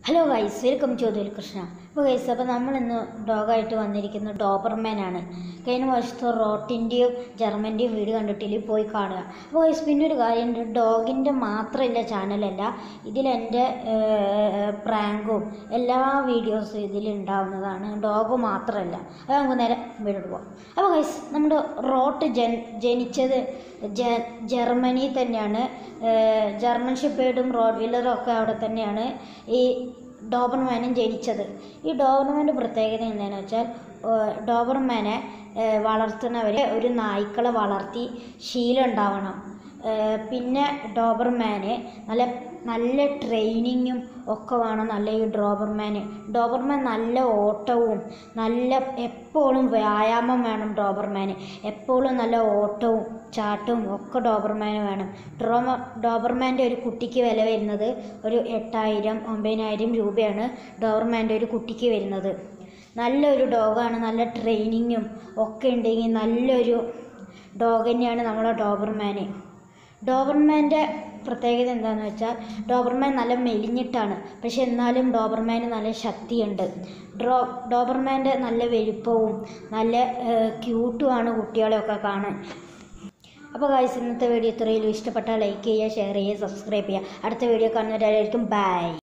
hello guys welcome ചോദ്യൽ കൃഷ്ണ അപ്പോൾ guys അപ്പോൾ നമ്മളിന്ന് ഡോഗായിട്ട് വന്നിരിക്കുന്ന ഡോബർമാനാണ് കഴിഞ്ഞ വർഷത്തെ റോട്ടിൻ്റെയും ജർമ്മൻ്റെയും വീഡിയോ കണ്ടിട്ടില്ല പോയി കാണുക അപ്പോൾ ഗൈസ് പിന്നെ ഒരു കാര്യമുണ്ട് ഡോഗിൻ്റെ മാത്രമല്ല ചാനലല്ല ഇതിലെൻ്റെ പ്രാങ്കും എല്ലാ വീഡിയോസും ഇതിലുണ്ടാവുന്നതാണ് ഡോഗ് മാത്രമല്ല അത് നമുക്ക് നേരെ വീഡിയോ പോകാം അപ്പോൾ ഗൈസ് നമ്മുടെ റോട്ട് ജൻ ജനിച്ചത് ജ ജർമ്മനി തന്നെയാണ് ഏഹ് ജർമ്മൻ ഷെപ്പേർഡും റോഡ് വീലറും ഒക്കെ അവിടെ തന്നെയാണ് ഈ ഡോബർമാനും ജനിച്ചത് ഈ ഡോബർമാൻ്റെ പ്രത്യേകത എന്താണെന്ന് വെച്ചാൽ ഏഹ് ഡോബർമാനെ ഏഹ് വളർത്തുന്നവരെ ഒരു നായ്ക്കളെ വളർത്തി ശീലം ഉണ്ടാവണം ഏഹ് പിന്നെ ഡോബർമാന് നല്ല നല്ല ട്രെയിനിങ്ങും ഒക്കെ വേണം നല്ല ഈ ഡോബർമാന് ഡോബർമാൻ നല്ല ഓട്ടവും നല്ല എപ്പോഴും വ്യായാമം വേണം ഡോബർമാന് എപ്പോഴും നല്ല ഓട്ടവും ചാട്ടവും ഒക്കെ ഡോബർമാന് വേണം ഡ്രോമ ഡോബർമാൻ്റെ ഒരു കുട്ടിക്ക് വില വരുന്നത് ഒരു എട്ടായിരം ഒമ്പതിനായിരം രൂപയാണ് ഡോബർമാൻ്റെ ഒരു കുട്ടിക്ക് വരുന്നത് നല്ലൊരു ഡോഗാണ് നല്ല ട്രെയിനിങ്ങും ഒക്കെ ഉണ്ടെങ്കിൽ നല്ലൊരു ഡോഗ് തന്നെയാണ് നമ്മളെ ഡോബർമാന് ഡോബർമാൻ്റെ പ്രത്യേകത എന്താണെന്ന് വെച്ചാൽ ഡോബർമാൻ നല്ല മെലിഞ്ഞിട്ടാണ് പക്ഷെ എന്നാലും ഡോബർമാന് നല്ല ശക്തിയുണ്ട് ഡ്രോ ഡോബർമാൻ്റെ നല്ല വലുപ്പവും നല്ല ക്യൂട്ടുമാണ് കുട്ടികളെയൊക്കെ കാണാൻ അപ്പോൾ ഗായ്സ് ഇന്നത്തെ വീഡിയോ ഇത്രയും ഇഷ്ടപ്പെട്ടാൽ ലൈക്ക് ചെയ്യുക ഷെയർ ചെയ്യുക സബ്സ്ക്രൈബ് ചെയ്യുക അടുത്ത വീഡിയോ കാണുന്നവരായിരിക്കും ബൈ